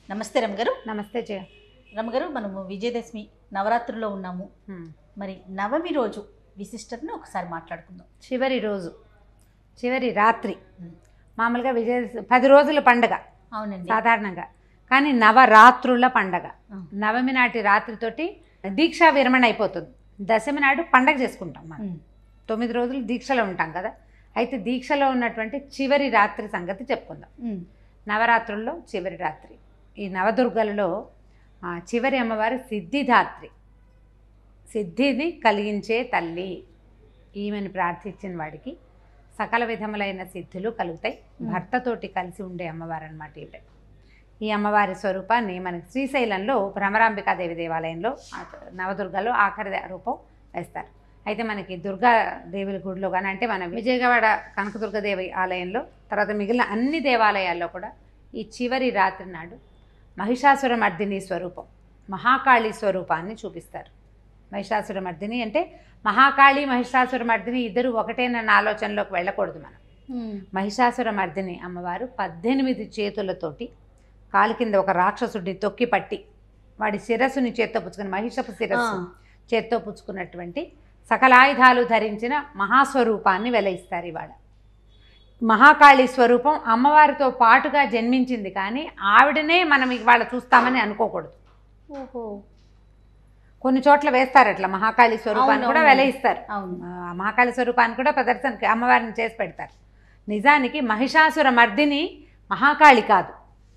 నమస్తే రమగారు నమస్తే జయ రమగారు మనము విజయదశమి నవరాత్రుల్లో ఉన్నాము మరి నవమి రోజు విశిష్టతను ఒకసారి మాట్లాడుకుందాం చివరి రోజు చివరి రాత్రి ఉమ్. మామూలుగా విజయ పది రోజుల పండగ అవునండి సాధారణంగా కానీ నవరాత్రుల పండగ ఆ. నవమి నాటి రాత్రితోటి దీక్షా విరమణ అయిపోతుంది దశమి నాడు పండగ చేసుకుంటాం మనం ఉమ్. తొమ్మిది రోజులు దీక్షలో ఉంటాం కదా అయితే దీక్షలో ఉన్నటువంటి చివరి రాత్రి సంగతి చెప్పుకుందాం ఉమ్. నవరాత్రుల్లో చివరి రాత్రి ఈ నవదుర్గలలో ఆ, చివరి అమ్మవారు సిద్ధిదాత్రి సిద్ధిని కలిగించే తల్లి ఈమెను ప్రార్థించిన వాడికి సకల విధములైన సిద్ధులు కలుగుతాయి Hmm. భర్తతోటి కలిసి ఉండే అమ్మవారు అనమాట ఈవిడ ఈ అమ్మవారి స్వరూపాన్ని మనకి శ్రీశైలంలో భ్రమరాంబికాదేవి దేవాలయంలో ఆ నవదుర్గలో ఆఖరి రూపం వేస్తారు అయితే మనకి దుర్గాదేవుల గుడిలో కానీ అంటే మన విజయవాడ కనకదుర్గదేవి ఆలయంలో తర్వాత మిగిలిన అన్ని దేవాలయాల్లో కూడా ఈ చివరి రాత్రి నాడు మహిషాసురమర్దిని స్వరూపం మహాకాళి స్వరూపాన్ని చూపిస్తారు మహిషాసురమర్దిని అంటే మహాకాళి మహిషాసురమర్దిని ఇద్దరు ఒకటేనన్న ఆలోచనలోకి వెళ్ళకూడదు మనం ఉమ్. మహిషాసురమర్దిని అమ్మవారు పద్దెనిమిది చేతులతోటి కాలు కింద ఒక రాక్షసుడిని తొక్కి పట్టి వాడి శిరస్సుని చేత్తో పుచ్చుకుని మహిషపు శిరస్సు ఆ. చేత్తో పుచ్చుకున్నటువంటి సకలాయుధాలు ధరించిన మహాస్వరూపాన్ని వెలయిస్తారు ఇవాళ మహాకాళి స్వరూపం అమ్మవారితో పాటుగా జన్మించింది కానీ ఆవిడనే మనం ఇవాళ చూస్తామని అనుకోకూడదు ఓహో కొన్ని చోట్ల వేస్తారు అట్లా మహాకాళి స్వరూపాన్ని కూడా అవునవును. వెలయిస్తారు అవును ఆ మహాకాళి స్వరూపాన్ని కూడా ప్రదర్శనకి అమ్మవారిని చేసి పెడతారు నిజానికి మహిషాసుర మర్దిని మహాకాళి కాదు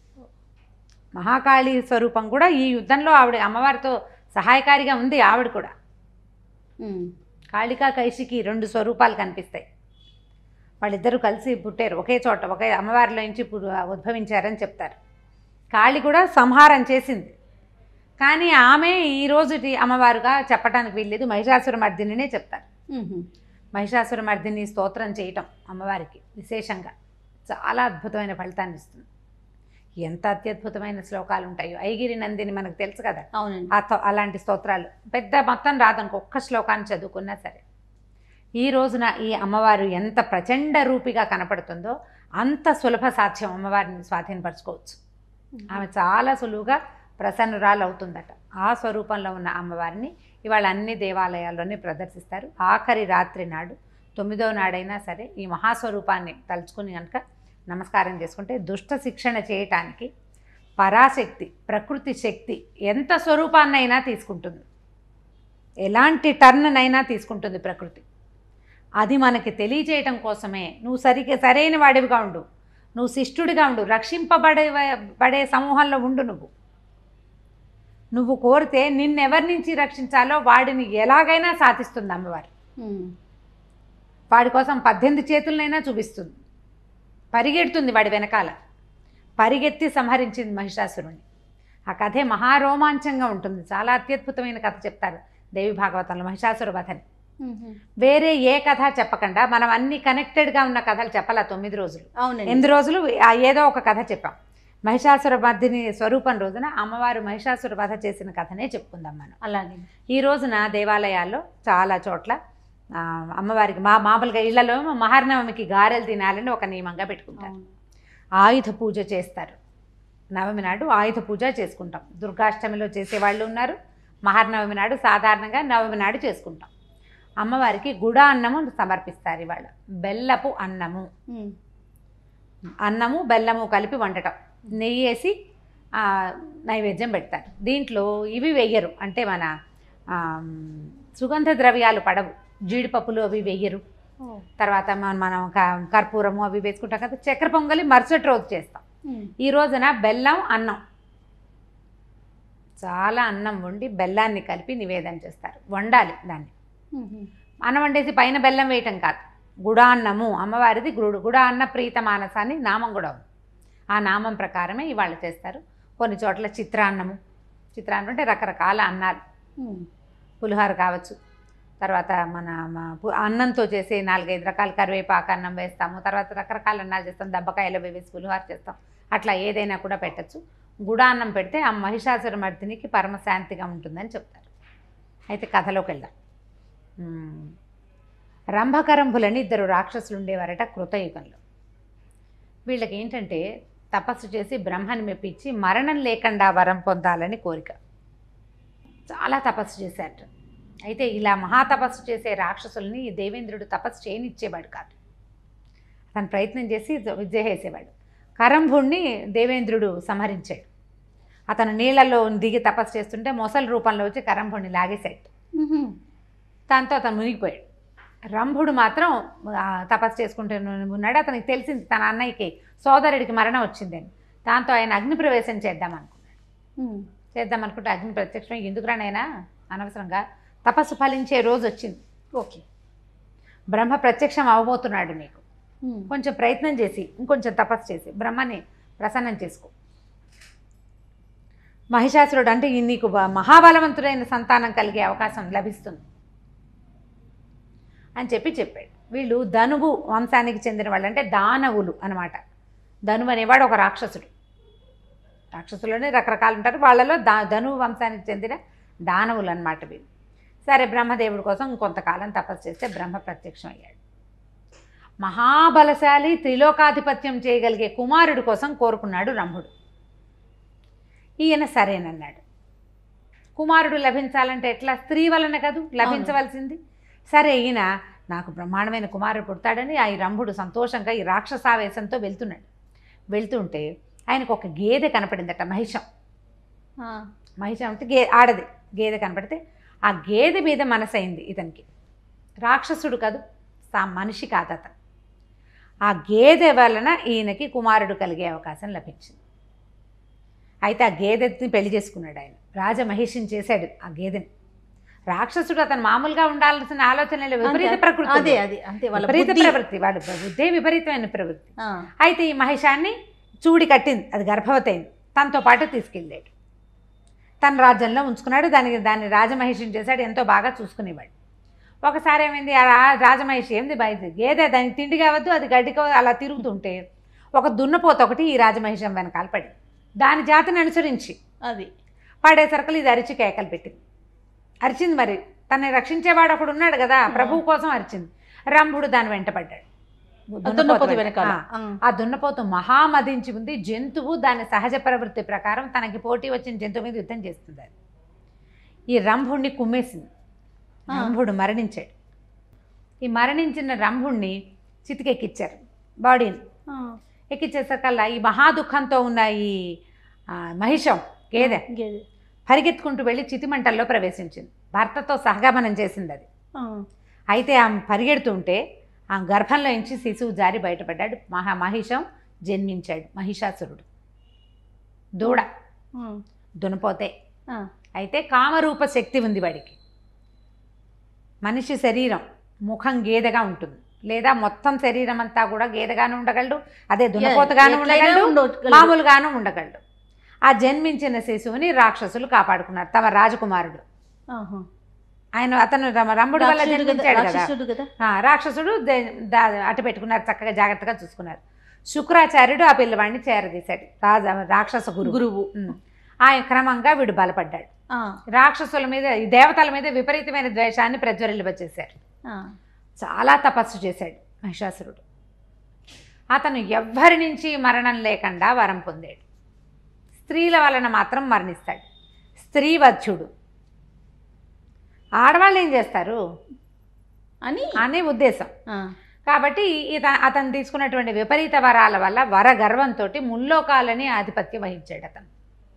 మహాకాళి స్వరూపం కూడా ఈ యుద్ధంలో ఆవిడ అమ్మవారితో సహాయకారిగా ఉంది ఆవిడ కూడా ఉమ్. కాళికా కైశికి రెండు స్వరూపాలు కనిపిస్తాయి వాళ్ళిద్దరూ కలిసి పుట్టారు ఒకే చోట ఒకే అమ్మవారిలో నుంచి పు- ఉద్భవించారని చెప్తారు కాళి కూడా సంహారం చేసింది కానీ ఆమె ఈ రోజుటి అమ్మవారుగా చెప్పడానికి వీల్లేదు మహిషాసుర మర్దినినే చెప్తారు ఉహు. మహిషాసుర మర్దిని స్తోత్రం చేయటం అమ్మవారికి విశేషంగా చాలా అద్భుతమైన ఫలితాన్ని ఇస్తుంది ఎంత అత్యద్భుతమైన శ్లోకాలు ఉంటాయో ఐగిరి నందిని మనకు తెలుసు కదా అవునండి ఆ తో- అలాంటి స్తోత్రాలు పెద్ద మొత్తం రాదనుకో ఒక్క శ్లోకాన్ని చదువుకున్నా సరే ఈ రోజున ఈ అమ్మవారు ఎంత ప్రచండ రూపిగా కనపడుతుందో అంత సులభ సాధ్యం అమ్మవారిని స్వాధీనపరచుకోవచ్చు ఆమె చాలా సులువుగా ప్రసన్నురాలు అవుతుందట ఆ స్వరూపంలో ఉన్న అమ్మవారిని ఇవాళ అన్ని దేవాలయాల్లోనే ప్రదర్శిస్తారు ఆఖరి రాత్రి నాడు తొమ్మిదవ నాడైనా సరే ఈ మహాస్వరూపాన్ని తలుచుకుని కనుక నమస్కారం చేసుకుంటే దుష్ట శిక్షణ చేయటానికి పరాశక్తి ప్రకృతి శక్తి ఎంత స్వరూపాన్నైనా తీసుకుంటుంది ఎలాంటి టర్న్నైనా తీసుకుంటుంది ప్రకృతి అది మనకి తెలియజేయటం కోసమే నువ్వు సరిగ్గా సరైన వాడివిగా ఉండు నువ్వు శిష్టుడిగా ఉండు రక్షింపబడే పడే సమూహంలో ఉండు నువ్వు నువ్వు కోరితే నిన్నెవరి నుంచి రక్షించాలో వాడిని ఎలాగైనా సాధిస్తుంది అమ్మవారు ఉమ్. వాడి కోసం పద్దెనిమిది చేతులనైనా చూపిస్తుంది పరిగెడుతుంది వాడి వెనకాల పరిగెత్తి సంహరించింది మహిషాసురుణ్ణి ఆ కథే మహారోమాంచంగా ఉంటుంది చాలా అత్యద్భుతమైన కథ చెప్తారు దేవి భాగవతంలో మహిషాసుర వధని ఉహు. వేరే ఏ కథ చెప్పకుండా మనం అన్ని కనెక్టెడ్గా ఉన్న కథలు చెప్పాల తొమ్మిది రోజులు అవునండి ఎనిమిది రోజులు ఆ ఏదో ఒక కథ చెప్పాం మహిషాసుర మర్దిని స్వరూపం రోజున అమ్మవారు మహిషాసుర వధ చేసిన కథనే చెప్పుకుందాం మనం అలాగే ఈ రోజున దేవాలయాల్లో చాలా చోట్ల ఆ, అమ్మవారికి మా మామూలుగా ఇళ్లలో మహర్నవమికి గారెలు తినాలని ఒక నియమంగా పెట్టుకుంటారు అవును. ఆయుధ పూజ చేస్తారు నవమి నాడు ఆయుధ పూజ చేసుకుంటాం దుర్గాష్టమిలో చేసేవాళ్ళు ఉన్నారు మహర్నవమి నాడు సాధారణంగా నవమి నాడు చేసుకుంటాం అమ్మవారికి గుడ అన్నము సమర్పిస్తారు ఇవాళ బెల్లపు అన్నము ఉమ్. అన్నము బెల్లము కలిపి వండటం నెయ్యి వేసి ఆ, నైవేద్యం పెడతారు దీంట్లో ఇవి వెయ్యరు అంటే మన ఆ, సుగంధ ద్రవ్యాలు పడవు జీడిపప్పులు అవి వెయ్యరు ఓ. తర్వాత మన- మనం క- కర్పూరము అవి వేసుకుంటాం కదా చక్కెర పొంగలి మరుసటి రోజు చేస్తాం ఉమ్. ఈ రోజున బెల్లం అన్నం చాలా అన్నం వండి బెల్లాన్ని కలిపి నివేదన చేస్తారు వండాలి దాన్ని ఉహు. అన్నం వండేసి పైన బెల్లం వేయటం కాదు గుడాన్నము అమ్మవారిది గుడు గుడాన్న ప్రీత మానసాన్ని నామం కూడా ఉంది ఆ నామం ప్రకారమే ఇవాళ చేస్తారు కొన్ని చోట్ల చిత్రాన్నము చిత్రాన్నం అంటే రకరకాల అన్నాలు ఉమ్. పులిహోర కావచ్చు తర్వాత మన మ- పు- అన్నంతో చేసే నాలుగైదు రకాల కరివేపాకు అన్నం వేస్తాము తర్వాత రకరకాల అన్నాలు చేస్తాం దెబ్బకాయలు అవి వేసి పులిహోర చేస్తాం అట్లా ఏదైనా కూడా పెట్టచ్చు గుడాన్నం పెడితే ఆ మహిషాసుర మర్దినికి పరమశాంతిగా ఉంటుందని చెప్తారు అయితే కథలోకి వెళ్దాం మ్మ్. రంభకరంభులని ఇద్దరు రాక్షసులు ఉండేవారట కృతయుగంలో వీళ్ళకి ఏంటంటే తపస్సు చేసి బ్రహ్మని మెప్పించి మరణం లేకుండా వరం పొందాలని కోరిక చాలా తపస్సు చేశారట అయితే ఇలా మహాతపస్సు చేసే రాక్షసుల్ని ఈ దేవేంద్రుడు తపస్సు చేయనిచ్చేవాడు కాదు తను ప్రయత్నం చేసి విద్య చేసేవాడు కరంభుణ్ణి దేవేంద్రుడు సంహరించాడు అతను నీళ్ళల్లో దిగి తపస్సు చేస్తుంటే మొసలి రూపంలో వచ్చి కరంభుణ్ణి లాగేశాడు దాంతో అతను మునిగిపోయాడు రంభుడు మాత్రం ఆ, తపస్సు చేసుకుంటూ ఉన్నాడు అతనికి తెలిసింది తన అన్నయ్యకి సోదరుడికి మరణం వచ్చిందని దాంతో ఆయన అగ్ని ప్రవేశం చేద్దాం అనుకున్నాడు చేద్దాం అనుకుంటే అగ్ని ప్రత్యక్షం ఎందుకు రానైనా అనవసరంగా తపస్సు ఫలించే రోజు వచ్చింది ఓకే బ్రహ్మ ప్రత్యక్షం అవబోతున్నాడు నీకు కొంచెం ప్రయత్నం చేసి ఇంకొంచెం తపస్సు చేసి బ్రహ్మని ప్రసన్నం చేసుకో మహిషాసురుడు అంటే ఈ నీకు బ- మహాబలవంతుడైన సంతానం కలిగే అవకాశం లభిస్తుంది అని చెప్పి చెప్పాడు వీళ్ళు ధనువు వంశానికి చెందిన వాళ్ళు అంటే దానవులు అనమాట ధనువు అనేవాడు ఒక రాక్షసుడు రాక్షసులోనే రకరకాలు ఉంటారు వాళ్ళలో దా ధనువు వంశానికి చెందిన దానవులు అనమాట వీళ్ళు సరే బ్రహ్మదేవుడి కోసం కొంతకాలం తపస్సు చేస్తే బ్రహ్మ ప్రత్యక్షం అయ్యాడు మహాబలశాలి త్రిలోకాధిపత్యం చేయగలిగే కుమారుడి కోసం కోరుకున్నాడు రంభుడు ఈయన సరేనన్నాడు కుమారుడు లభించాలంటే ఎట్లా స్త్రీ వలన కదూ లభించవలసింది సరే ఈయన నాకు బ్రహ్మాండమైన కుమారుడు పుడతాడని ఆ ఈ రంభుడు సంతోషంగా ఈ రాక్షసావేశంతో వెళ్తున్నాడు వెళ్తుంటే ఆయనకు ఒక గేదె కనపడిందట మహిషం మహిషం అంటే గే ఆడది గేదె కనపడితే ఆ గేదె మీద మనసైంది ఇతనికి రాక్షసుడు కాదు సా మనిషి కాదు అతను ఆ గేదె వలన ఈయనకి కుమారుడు కలిగే అవకాశం లభించింది అయితే ఆ గేదెని పెళ్లి చేసుకున్నాడు ఆయన రాజమహిషిని చేశాడు ఆ గేదెని రాక్షసుడు అతను మామూలుగా ఉండాల్సిన ఆలోచనలు విపరీత ప్రకృతి అదే అది అంతే వాళ్ళ విపరీత బుద్ధి. ప్రవృత్తి వాడు బుద్ధే విపరీతమైన ప్రవృత్తి ఆ, అయితే ఈ మహిషాన్ని చూడి కట్టింది అది గర్భవతి అయింది తనతో పాటు తీసుకెళ్ళాడు తన రాజ్యంలో ఉంచుకున్నాడు దానికి దాన్ని రాజమహిషిని చేశాడు ఎంతో బాగా చూసుకునేవాడు ఒకసారి ఏమైంది ఆ రా- రాజమహిషి ఏంది బయట గేదె దానికి తిండి కావద్దు అది గడ్డి కావద్దు అలా తిరుగుతుంటే ఒక దున్నపోత ఒకటి ఈ రాజమహిషం వెనకాల పడింది దాని జాతిని అనుసరించి అది పడేసరికి ఇది అరిచి కేకలు పెట్టింది అరిచింది మరి తనని రక్షించేవాడు ఒకడు ఉన్నాడు కదా ప్రభువు కోసం అరిచింది రంభుడు దాని వెంటపడ్డాడు దున్నపోతు వెంట. వెనకాల ఆ. ఆ. ఆ దున్నపోతు మహామదించి ఉంది జంతువు దాని సహజ ప్రవృత్తి ప్రకారం తనకి పోటీ వచ్చిన జంతువు మీద యుద్ధం చేస్తుంది అది ఈ రంభుణ్ణి కుమ్మేసింది ఆ. రంభుడు మరణించాడు ఈ మరణించిన రంభుణ్ణి చితికెక్కిచ్చారు బాడీని ఆ. ఎక్కిచ్చేసరికల్లా ఈ మహాదుఖంతో ఉన్న ఈ ఆ, మహిషం గేదె గేదె. పరిగెత్తుకుంటూ వెళ్ళి చితిమంటల్లో ప్రవేశించింది భర్తతో సహగమనం చేసింది అది ఆ. అయితే ఆమె పరిగెడుతుంటే ఆ గర్భంలో నుంచి శిశువు జారి బయటపడ్డాడు మహా మహిషం జన్మించాడు మహిషాసురుడు దూడ ఆ. దునపోతే ఆ. అయితే కామరూప శక్తి ఉంది వాడికి మనిషి శరీరం ముఖం గేదెగా ఉంటుంది లేదా మొత్తం శరీరం అంతా కూడా గేదెగానే ఉండగలడు అదే దునపోతగాను ఎట్లయినా ఉండగలడు ఉండగలడు. మామూలుగాను ఉండగలడు ఆ జన్మించిన శిశువుని రాక్షసులు కాపాడుకున్నారు తమ రాజకుమారుడు ఆహా. ఆయన అతను రమ- రంభుడి వల్ల రాక్షసుడు కదా, జన్మించాడు కదా రాక్షసుడు కదా ఆ, రాక్షసుడు దే- దా- అటు పెట్టుకున్నారు చక్కగా జాగ్రత్తగా చూసుకున్నారు శుక్రాచార్యుడు ఆ పిల్లవాడిని చేరదీశాడు రాజ రాక్షస గురువు గురువు ఉమ్. ఆయన క్రమంగా వీడు బలపడ్డాడు ఆ. రాక్షసుల మీద ఈ దేవతల మీద విపరీతమైన ద్వేషాన్ని ప్రజ్వరిల్లివచ్చేశారు ఆ. చాలా తపస్సు చేశాడు మహిషాసురుడు అతను ఎవ్వరి నుంచి మరణం లేకుండా వరం పొందాడు స్త్రీల వలన మాత్రం మరణిస్తాడు స్త్రీవధ్యుడు ఆడవాళ్ళు ఏం చేస్తారు అని అనే ఉద్దేశం ఆ. కాబట్టి ఇత అతను తీసుకున్నటువంటి విపరీత వరాల వల్ల వర గర్వంతో ముల్లోకాలని ఆధిపత్యం వహించాడు అతను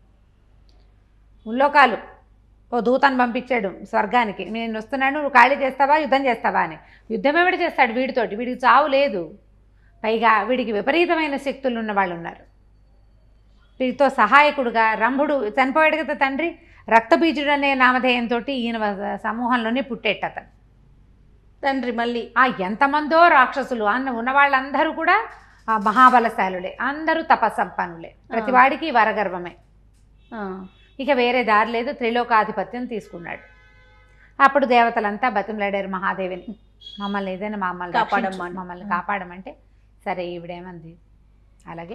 ముల్లోకాలు ఓ దూతను పంపించాడు స్వర్గానికి నేను వస్తున్నాను నువ్వు ఖాళీ చేస్తావా యుద్ధం చేస్తావా అని యుద్ధం ఎవడు చేస్తాడు వీడితోటి వీడికి చావు లేదు పైగా వీడికి విపరీతమైన శక్తులు ఉన్న వాళ్ళు ఉన్నారు వీటితో సహాయకుడుగా రంభుడు చనిపోయాడు కదా తండ్రి రక్తబీజుడు అనే నామధేయంతో ఈయన వ- సమూహంలోనే పుట్టేట అతను తండ్రి మళ్ళీ ఆ ఎంతమందో రాక్షసులు అన్న ఉన్న వాళ్ళందరూ కూడా ఆ మహాబలశాలులే అందరూ తపస్సంపన్నులే ప్రతి వాడికి వరగర్వమే ఆ. ఇక వేరే దారి లేదు త్రిలోకాధిపత్యం తీసుకున్నాడు అప్పుడు దేవతలంతా బతిమలాడారు మహాదేవిని మమ్మల్ని ఏదైనా మమ్మల్ని కాపాడమ్మా రక్షించు, అని. మమ్మల్ని కాపాడమంటే సరే ఈవిడేమంది అలాగే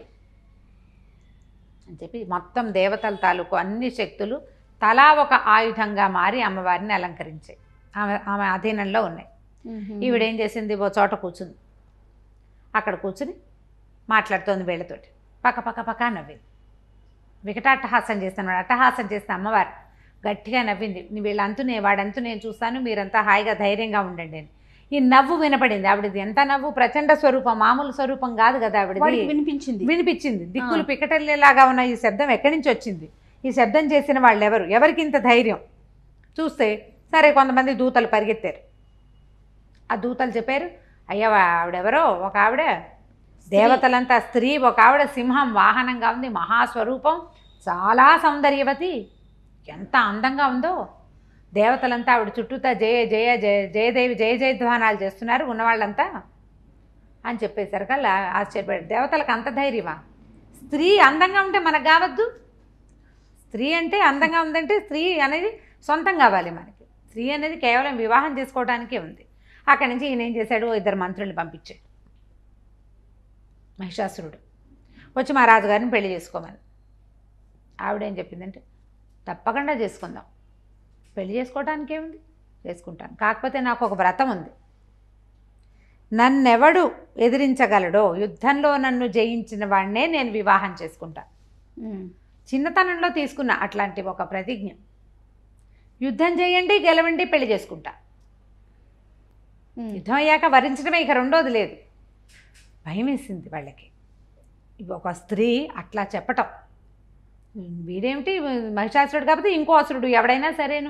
అని చెప్పి మొత్తం దేవతల తాలూకు అన్ని శక్తులు తలా ఒక ఆయుధంగా మారి అమ్మవారిని అలంకరించాయి ఆమె ఆమె అధీనంలో ఉన్నాయి మ్మ్. ఈవిడేం చేసింది ఓ చోట కూర్చుంది అక్కడ కూర్చుని మాట్లాడుతోంది వీళ్ళతోటి పక్క పక్క పక్క నవ్వింది వికటాట్టహాసం చేస్తున్నాడు అట్టహాసం చేసిన అమ్మవారు గట్టిగా నవ్వింది "నీ వీళ్ళంతు నేను వాడంతు నేను చూస్తాను మీరంతా హాయిగా ధైర్యంగా ఉండండి అని ఈ నవ్వు వినపడింది ఆవిడది ఎంత నవ్వు ప్రచండ స్వరూపం మామూలు స్వరూపం కాదు కదా ఆవిడది వాడికి వినిపించింది వినిపించింది దిక్కులు పికటల్లిలాగా ఉన్న ఈ శబ్దం ఎక్కడి నుంచి వచ్చింది ఈ శబ్దం చేసిన వాళ్ళు ఎవరు ఎవరికి ఇంత ధైర్యం చూస్తే సరే కొంతమంది దూతలు పరిగెత్తారు ఆ దూతలు చెప్పారు అయ్యా ఆవిడెవరో ఒక ఆవిడ దేవతలంతా స్త్రీ ఒక ఆవిడ సింహం వాహనంగా ఉంది మహాస్వరూపం చాలా సౌందర్యవతి ఎంత అందంగా ఉందో దేవతలంతా ఆవిడ చుట్టూతా జయ జయ జయ జయదేవి జయ జయధ్వానాలు చేస్తున్నారు ఉన్నవాళ్ళంతా అని చెప్పేసరికల్లా ఆశ్చర్యపడారు దేవతలకు అంత ధైర్యమా స్త్రీ అందంగా ఉంటే మనకు కావద్దు స్త్రీ అంటే అందంగా ఉందంటే స్త్రీ అనేది సొంతం కావాలి మనకి స్త్రీ అనేది కేవలం వివాహం చేసుకోవడానికే ఉంది అక్కడి నుంచి ఈయన ఏం చేశాడు ఓ ఇద్దరు మంత్రుల్ని పంపించాడు మహిషాసురుడు వచ్చి మా రాజుగారిని పెళ్లి చేసుకోమని ఆవిడేం చెప్పిందంటే తప్పకుండా చేసుకుందాం పెళ్లి చేసుకోవడానికి ఏముంది చేసుకుంటాను కాకపోతే నాకు ఒక వ్రతం ఉంది నన్నెవడు ఎదిరించగలడో యుద్ధంలో నన్ను జయించిన వాడినే నేను వివాహం చేసుకుంటాను ఉమ్. చిన్నతనంలో తీసుకున్న అట్లాంటి ఒక ప్రతిజ్ఞ యుద్ధం చేయండి గెలవండి పెళ్లి చేసుకుంటా ఉమ్. యుద్ధం అయ్యాక వరించడమే ఇక రెండోది లేదు భయం వేసింది వాళ్ళకి ఇవి ఒక స్త్రీ అట్లా చెప్పటం వీడేమిటి మహిషాసురుడు కాకపోతే ఇంకో అసురుడు ఎవడైనా సరేను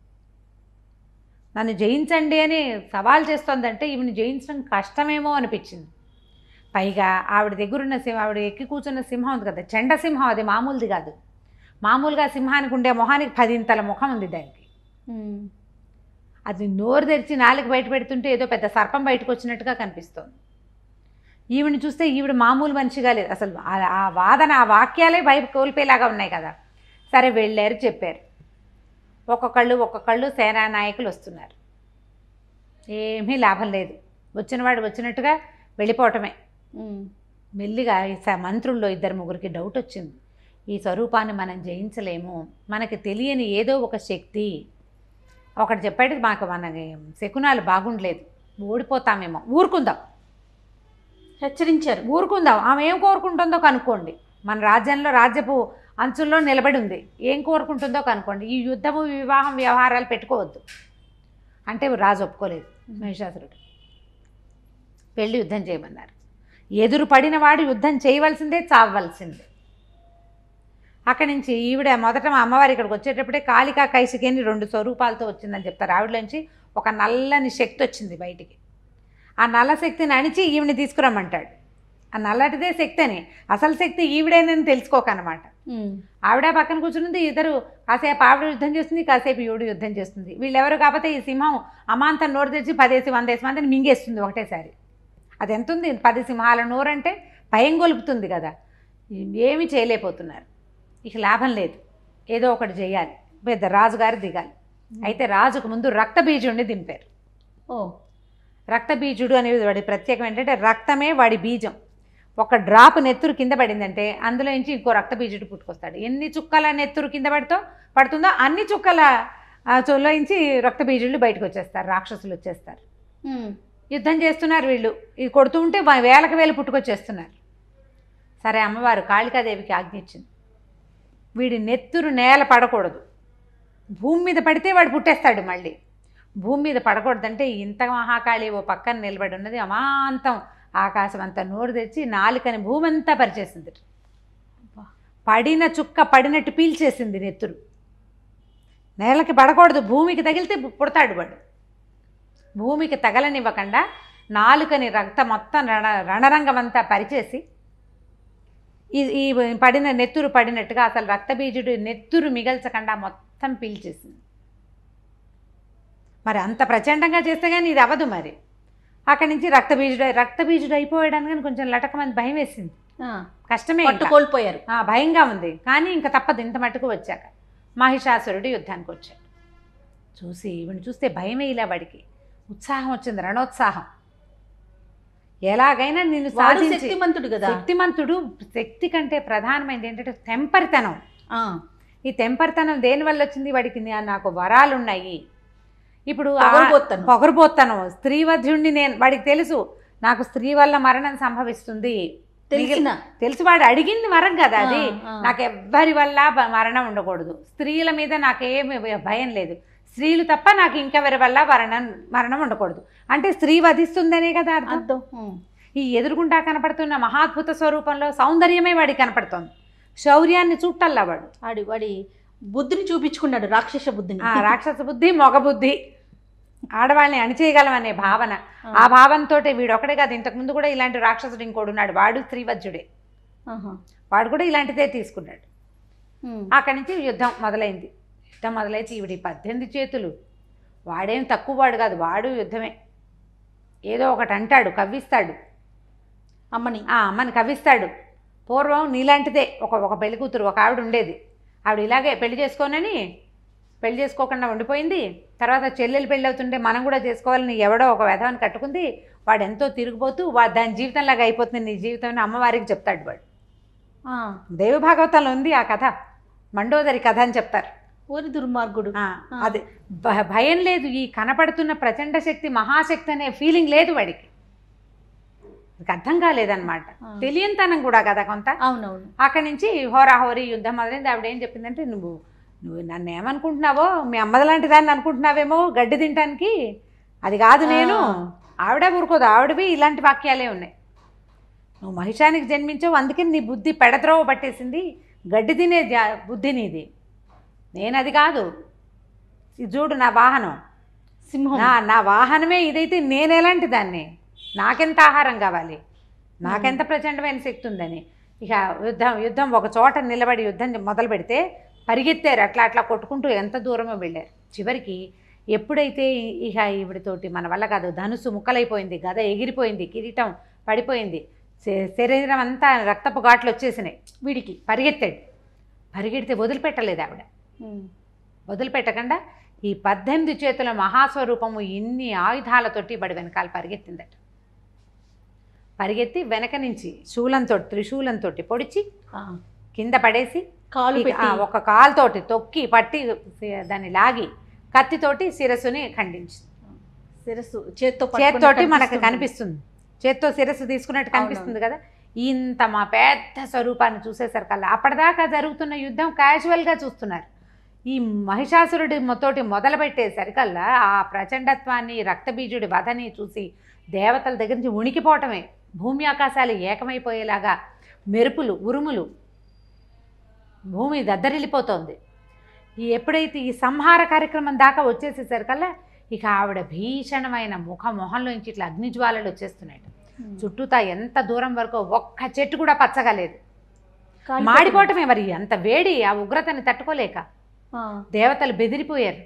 నన్ను జయించండి అని సవాల్ చేస్తోందంటే ఈవిని జయించడం కష్టమేమో అనిపించింది పైగా ఆవిడ దగ్గరున్న సింహం ఆవిడ ఎక్కి కూర్చున్న సింహం ఉంది కదా చెండ సింహం అది మామూలుది కాదు మామూలుగా సింహానికి ఉండే మొహానికి పదింతల ముఖం ఉంది దానికి ఉమ్. అది నోరు తెరిచి నాలుగు బయట పెడుతుంటే ఏదో పెద్ద సర్పం బయటకు వచ్చినట్టుగా కనిపిస్తోంది ఈవిని చూస్తే ఈవిడ మామూలు మనిషిగా లేదు అసలు ఆ- ఆ వాదన ఆ వాక్యాలే బయట కోల్పోయేలాగా ఉన్నాయి కదా సరే వెళ్ళారు చెప్పారు ఒక్కొక్కళ్ళు ఒక్కొక్కళ్ళు సేనా నాయకులు వస్తున్నారు ఏమీ లాభం లేదు వచ్చినవాడు వచ్చినట్టుగా వెళ్ళిపోవటమే ఉమ్. మెల్లిగా ఈ స- మంత్రుల్లో ఇద్దరు ముగ్గురికి డౌట్ వచ్చింది ఈ స్వరూపాన్ని మనం జయించలేము మనకి తెలియని ఏదో ఒక శక్తి ఒకటి చెప్పాడు మాకు మనకి శకునాలు బాగుండలేదు ఓడిపోతామేమో ఊరుకుందాం హెచ్చరించారు ఊరుకుందాం ఆమె ఏం కోరుకుంటుందో కనుక్కోండి మన రాజ్యంలో రాజ్యపు అంచుల్లో నిలబడి ఉంది ఏం కోరుకుంటుందో కనుక్కోండి ఈ యుద్ధము వివాహం వ్యవహారాలు పెట్టుకోవద్దు అంటే రాజు ఒప్పుకోలేదు మహిషాసురుడు పెళ్ళి యుద్ధం చేయమన్నారు ఎదురు పడిన వాడు యుద్ధం చేయవలసిందే చావవలసిందే అక్కడి నుంచి ఈవిడ మొదట మా అమ్మవారి ఇక్కడికి వచ్చేటప్పుడే కాళికా కైసికి అని రెండు స్వరూపాలతో వచ్చిందని చెప్తారు ఆవిడలోంచి ఒక నల్లని శక్తి వచ్చింది బయటికి ఆ నల్ల శక్తిని అణిచి ఈవిని తీసుకురమ్మంటాడు ఆ నల్లటిదే శక్తి అని అసలు శక్తి ఈవిడేనని తెలుసుకోకనమాట ఉమ్. ఆవిడ పక్కన కూర్చున్నది ఇద్దరు కాసేపు ఆవిడ యుద్ధం చేస్తుంది కాసేపు ఈవిడ యుద్ధం చేస్తుంది వీళ్ళెవరు కాకపోతే ఈ సింహం అమాంతం నోరు తెచ్చి పదేసి వందేసి మందిని మింగేస్తుంది ఒకటేసారి అది ఎంత ఉంది పది సింహాల నోరు అంటే భయం గొలుపుతుంది కదా ఏమీ చేయలేకపోతున్నారు ఇక లాభం లేదు ఏదో ఒకటి చేయాలి పెద్ద రాజుగారు దిగాలి అయితే రాజుకు ముందు రక్తబీజుడిని దింపారు ఓ రక్తబీజుడు అనేది వాడి ప్రత్యేకం ఏంటంటే రక్తమే వాడి బీజం ఒక డ్రాప్ నెత్తురు కింద పడిందంటే అందులో నుంచి ఇంకో రక్తబీజుడు పుట్టుకొస్తాడు ఎన్ని చుక్కల నెత్తురు కింద పడుతో పడుతుందో అన్ని చుక్కల ఆ, చొల్లోంచి రక్తబీజుళ్ళు బయటకు వచ్చేస్తారు రాక్షసులు వచ్చేస్తారు ఉమ్. యుద్ధం చేస్తున్నారు వీళ్ళు ఇది కొడుతూ ఉంటే వా- వేలకు వేలు పుట్టుకొచ్చేస్తున్నారు సరే అమ్మవారు కాళికాదేవికి ఆజ్ఞ ఇచ్చింది వీడి నెత్తురు నేల పడకూడదు భూమి మీద పడితే వాడు పుట్టేస్తాడు మళ్ళీ భూమి మీద పడకూడదంటే ఇంత మహాకాళి ఓ పక్కన నిలబడి ఉన్నది అమాంతం ఆకాశం అంతా నోరు తెచ్చి నాలుకని భూమి అంతా పరిచేసింది పడిన చుక్క పడినట్టు పీల్చేసింది నెత్తురు నేలకి పడకూడదు భూమికి తగిలితే పుడతాడు వాడు భూమికి తగలనివ్వకుండా నాలుకని రక్త మొత్తం రణ రణరంగం అంతా పరిచేసి ఈ ఈ పడిన నెత్తురు పడినట్టుగా అసలు రక్తబీజుడు నెత్తురు మిగల్చకుండా మొత్తం పీల్చేసింది మరి అంత ప్రచండంగా చేస్తే కానీ ఇది అవ్వదు మరి అక్కడి నుంచి రక్తబీజుడు రక్తబీజుడు అయిపోయాడని కానీ కొంచెం లటకమంది భయం వేసింది ఆ. కష్టమే పట్టు ఇంకా. కోల్పోయారు ఆ, భయంగా ఉంది కానీ ఇంకా తప్పదు ఇంత మట్టుకు వచ్చాక మహిషాసురుడు యుద్ధానికి వచ్చాడు చూసి ఈవిని చూస్తే భయమే ఇలా వాడికి ఉత్సాహం వచ్చింది రణోత్సాహం ఎలాగైనా నిన్ను వాడు సాధించి శక్తిమంతుడు కదా శక్తిమంతుడు శక్తి కంటే ప్రధానమైనది ఏంటంటే తెంపరితనం ఆ. ఈ తెంపరితనం దేనివల్ల వచ్చింది వాడికి నా- నాకు వరాలు ఉన్నాయి ఇప్పుడు ఆ- పొగరుబోత్తనం. పొగరుబోత్తనం స్త్రీవధ్యుణ్ణి నేను వాడికి తెలుసు నాకు స్త్రీ వల్ల మరణం సంభవిస్తుంది తెలిసిన తెలిసి వాడు అడిగింది వరం కదా అది ఆ, ఆ. నాకు ఎవ్వరి వల్ల బ- మరణం ఉండకూడదు స్త్రీల మీద నాకేమి భయం లేదు స్త్రీలు తప్ప నాకు ఇంకెవరి వల్ల మరణం మరణం ఉండకూడదు అంటే స్త్రీ వధిస్తుందనే కదా అర్థం అర్థం ఉమ్. ఈ ఎదురుగుండా కనపడుతున్న మహాద్భుత స్వరూపంలో సౌందర్యమే వాడికి కనపడుతోంది శౌర్యాన్ని చూట్టల్లా వాడు వాడి వాడి బుద్ధిని చూపించుకున్నాడు రాక్షస బుద్ధిని ఆ రాక్షస బుద్ధి మొగ బుద్ధి ఆడవాళ్ళని అణిచేయగలం అనే భావన ఆ. ఆ భావంతో వీడు ఒకడే కాదు ఇంతకుముందు కూడా ఇలాంటి రాక్షసుడు ఇంకోడు ఉన్నాడు వాడు స్త్రీవజ్జుడే ఆహా. వాడు కూడా ఇలాంటిదే తీసుకున్నాడు ఉమ్. అక్కడి నుంచి యుద్ధం మొదలైంది యుద్ధం మొదలైతే ఈవిడి పద్దెనిమిది చేతులు వాడేం తక్కువ వాడు కాదు వాడు యుద్ధమే ఏదో ఒకటి అంటాడు కవ్విస్తాడు అమ్మని ఆ అమ్మని కవ్విస్తాడు పూర్వం నీలాంటిదే ఒక ఒక పెళ్లి కూతురు ఒక ఆవిడ ఉండేది ఆవిడ ఇలాగే పెళ్లి చేసుకోనని పెళ్లి చేసుకోకుండా ఉండిపోయింది తర్వాత చెల్లెలు పెళ్ళి అవుతుంటే మనం కూడా చేసుకోవాలని ఎవడో ఒక వ్యధవాన్ని కట్టుకుంది వాడు ఎంతో తిరిగిపోతూ వా దాని జీవితంలాగా అయిపోతుంది నీ జీవితం అని అమ్మవారికి చెప్తాడు వాడు ఆ. దేవి భాగవతంలో ఉంది ఆ కథ మండోదరి కథ అని చెప్తారు ఓరి దుర్మార్గుడు ఆ, అది భ- భయం లేదు ఈ కనపడుతున్న ప్రచండ శక్తి మహాశక్తి అనే ఫీలింగ్ లేదు వాడికి వాడికి అర్థం కాలేదన్నమాట ఆ. తెలియనితనం కూడా కదా కొంత అవునవును అక్కడి నుంచి హోరాహోరీ యుద్ధం మొదలైంది ఆవిడ ఏం చెప్పిందంటే నువ్వు నువ్వు నన్ను ఏమనుకుంటున్నావో మీ అమ్మది లాంటి దాన్ని అనుకుంటున్నావేమో గడ్డి తినటానికి అది కాదు నేను ఆ. ఆవిడే ఊరుకోదు ఆవిడవి ఇలాంటి వాక్యాలే ఉన్నాయి నువ్వు మహిషానికి జన్మించావు అందుకని నీ బుద్ధి పెడత్రోవ పట్టేసింది గడ్డి తినే జా- బుద్ధి నీది నేను అది కాదు ఇది చూడు నా వాహనం సింహం నా నా వాహనమే ఇదైతే నేను ఎలాంటి దాన్ని నాకెంత ఆహారం కావాలి నాకెంత ప్రచండమైన శక్తి ఉందని ఇక యుద్ధం యుద్ధం ఒక చోట నిలబడి యుద్ధం మొదలు పెడితే పరిగెత్తారు అట్లా అట్లా కొట్టుకుంటూ ఎంత దూరమో వెళ్ళారు చివరికి ఎప్పుడైతే ఇక ఈవిడతోటి మన వల్ల కాదు ధనుసు ముక్కలైపోయింది గద ఎగిరిపోయింది కిరీటం పడిపోయింది శ- శరీరం అంతా రక్తపు ఘాట్లు వచ్చేసినాయి వీడికి పరిగెత్తాడు పరిగెడితే వదిలిపెట్టలేదు ఆవిడ ఉమ్. వదిలిపెట్టకుండా ఈ పద్దెనిమిది చేతుల మహాస్వరూపము ఇన్ని ఆయుధాలతోటి బడి వెనకాల పరిగెత్తిందట పరిగెత్తి వెనక నుంచి శూలంతో త్రిశూలంతో పొడిచి ఆ. కింద పడేసి కాలు ఇక, పెట్టి ఆ, ఒక కాలుతోటి తొక్కి పట్టి దాన్ని లాగి కత్తితోటి శిరస్సుని ఖండించింది శిరస్సు చేత్తో పట్టుకొని చేత్తోటి మనకు కనిపిస్తుంది. కనిపిస్తుంది చేత్తో శిరస్సు తీసుకున్నట్టు కనిపిస్తుంది కదా ఇంత మా పెద్ద స్వరూపాన్ని చూసేసరికల్లా అప్పటిదాకా జరుగుతున్న యుద్ధం క్యాజువల్గా చూస్తున్నారు ఈ మహిషాసురుడి తోటి మొదలు పెట్టేసరికల్లా ఆ ప్రచండత్వాన్ని రక్తబీజుడి వధని చూసి దేవతల దగ్గర నుంచి ఉనికిపోవటమే భూమి ఆకాశాలు ఏకమైపోయేలాగా మెరుపులు ఉరుములు భూమి దద్దరిల్లిపోతోంది ఈ ఎప్పుడైతే ఈ సంహార కార్యక్రమం దాకా వచ్చేసేసరికల్లా ఇక ఆవిడ భీషణమైన ముఖ మొహంలోంచి ఇట్లా అగ్నిజ్వాలలు వచ్చేస్తున్నాయి ఉమ్. చుట్టూతా ఎంత దూరం వరకు ఒక్క చెట్టు కూడా పచ్చగా లేదు కాలిపోతుంది. మాడిపోవటమే మరి అంత వేడి ఆ ఉగ్రతని తట్టుకోలేక ఆ. దేవతలు బెదిరిపోయారు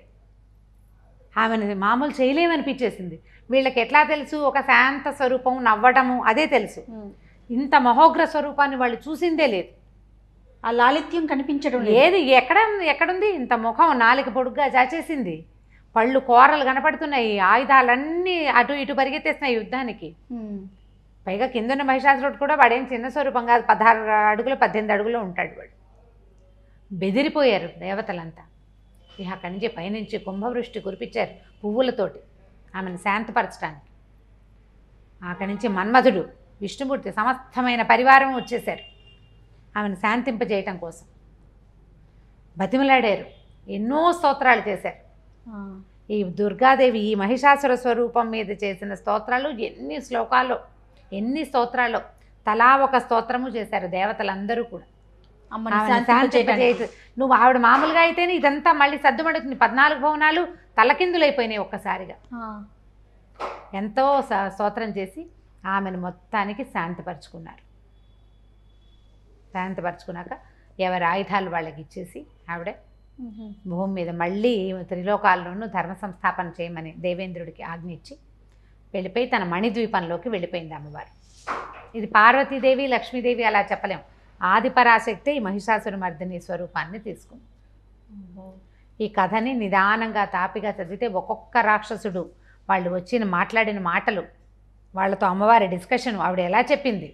ఆమెను మామూలు చేయలేమనిపించేసింది వీళ్ళకి ఎట్లా తెలుసు ఒక శాంత స్వరూపం నవ్వటము అదే తెలుసు ఉమ్. ఇంత మహోగ్ర స్వరూపాన్ని వాళ్ళు చూసిందే లేదు ఆ లాలిత్యం కనిపించడం లేదు. ఏది ఎక్కడ ఎక్కడుంది ఇంత ముఖం నాలుక పొడుగ్గా చాచేసింది పళ్ళు కూరలు కనపడుతున్నాయి ఆయుధాలన్నీ అటు ఇటు పరిగెత్తేస్తున్నాయి యుద్ధానికి ఉమ్. పైగా కిందన్న మహిషాసురుడు కూడా వాడేం చిన్న స్వరూపం కాదు పదహారు అడుగులు పద్దెనిమిది అడుగులు ఉంటాడు వాడు బెదిరిపోయారు దేవతలంతా ఇక అక్కడి నుంచి పైనుంచి కుంభవృష్టి కురిపించారు పువ్వులతోటి ఆమెను శాంతపరచడానికి అక్కడి నుంచి మన్మధుడు విష్ణుమూర్తి సమస్తమైన పరివారం వచ్చేశారు ఆమెను శాంతింపజేయటం కోసం బతిమలాడారు ఎన్నో స్తోత్రాలు చేశారు ఆ. ఈ దుర్గాదేవి ఈ మహిషాసుర స్వరూపం మీద చేసిన స్తోత్రాలు ఎన్ని శ్లోకాలు ఎన్ని స్తోత్రాలు తలా ఒక స్తోత్రము చేశారు దేవతలందరూ కూడా అమ్మని ఆమెను శాంతింపజేయడానికి. శాంతింపజేయ- నువ్వు ఆవిడ మామూలుగా అయితేనే ఇదంతా మళ్ళీ సర్దుమడుతుంది పద్నాలుగు భవనాలు తలకిందులైపోయినాయి ఒక్కసారిగా ఆ. ఎంతో స- స్తోత్రం చేసి ఆమెను మొత్తానికి శాంతిపరుచుకున్నారు శాంతిపరుచుకున్నాక ఎవరి ఆయుధాలు వాళ్ళకి ఇచ్చేసి ఆవిడ ఉహు. భూమి మీద మళ్ళీ త్రిలోకాల్లోనూ ధర్మ సంస్థాపన చేయమని దేవేంద్రుడికి ఆజ్ఞ ఇచ్చి వెళ్ళిపోయి తన మణిద్వీపంలోకి వెళ్ళిపోయింది అమ్మవారు ఇది పార్వతీదేవి లక్ష్మీదేవి అలా చెప్పలేం ఆదిపరాశక్తి ఈ మహిషాసుర మర్దిని స్వరూపాన్ని తీసుకుంది ఈ కథని నిదానంగా తాపిగా చదివితే ఒక్కొక్క రాక్షసుడు వాళ్ళు వచ్చిన మాట్లాడిన మాటలు వాళ్ళతో అమ్మవారి డిస్కషన్ ఆవిడ ఎలా చెప్పింది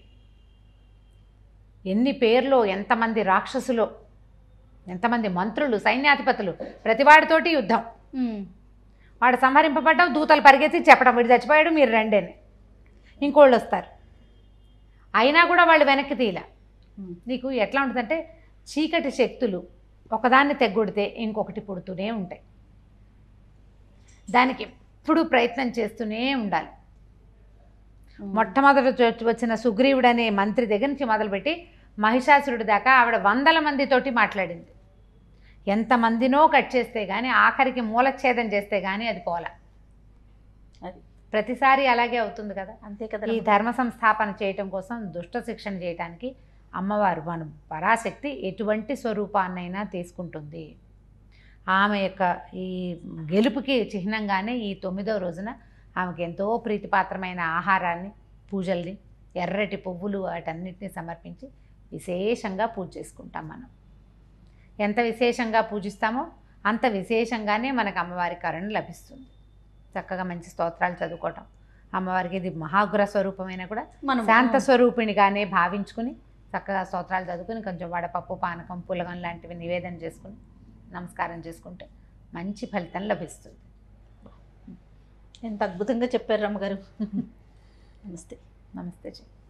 ఎన్ని పేర్లో ఎంతమంది రాక్షసులో ఎంతమంది మంత్రులు సైన్యాధిపతులు ప్రతివాడితోటి యుద్ధం ఉమ్. వాడు సంహరింపబడ్డం దూతలు పరిగెత్తి చెప్పడం వీడు చచ్చిపోయాడు మీరు రండి అని ఇంకోళ్ళు వస్తారు అయినా కూడా వాళ్ళు వెనక్కి తీయలే ఉమ్. నీకు ఎట్లా ఉంటుందంటే చీకటి శక్తులు ఒకదాన్ని తెగ్గొడితే ఇంకొకటి పుడుతూనే ఉంటాయి దానికి ఎప్పుడు ప్రయత్నం చేస్తూనే ఉండాలి ఉమ్. మొట్టమొదట చో- వచ్చిన సుగ్రీవుడు అనే మంత్రి దగ్గర నుంచి మొదలుపెట్టి మహిషాసురుడి దాకా ఆవిడ వందల మందితోటి మాట్లాడింది ఎంతమందినో కట్ చేస్తే కానీ ఆఖరికి మూలఛేదం చేస్తే కానీ అది పోల అది ప్రతిసారి అలాగే అవుతుంది కదా అంతే కదా ఈ ధర్మ సంస్థాపన చేయటం కోసం దుష్ట శిక్షణ చేయటానికి అమ్మవారు మన పరాశక్తి ఎటువంటి స్వరూపాన్నైనా తీసుకుంటుంది ఆమె యొక్క ఈ గెలుపుకి చిహ్నంగానే ఈ తొమ్మిదవ రోజున ఆమెకి ఎంతో ప్రీతిపాత్రమైన ఆహారాన్ని పూజల్ని ఎర్రటి పువ్వులు వాటన్నిటిని సమర్పించి విశేషంగా పూజ చేసుకుంటాం మనం ఎంత విశేషంగా పూజిస్తామో అంత విశేషంగానే మనకు అమ్మవారి కరుణ లభిస్తుంది చక్కగా మంచి స్తోత్రాలు చదువుకోవటం అమ్మవారికి ఇది మహాగ్ర స్వరూపమైన కూడా మనం శాంత స్వరూపిణిగానే భావించుకుని చక్కగా స్తోత్రాలు చదువుకుని కొంచెం వడపప్పు పానకం పులగం లాంటివి నివేదన చేసుకుని నమస్కారం చేసుకుంటే మంచి ఫలితం లభిస్తుంది ఎంత అద్భుతంగా చెప్పారు రమ్మగారు నమస్తే నమస్తే జీ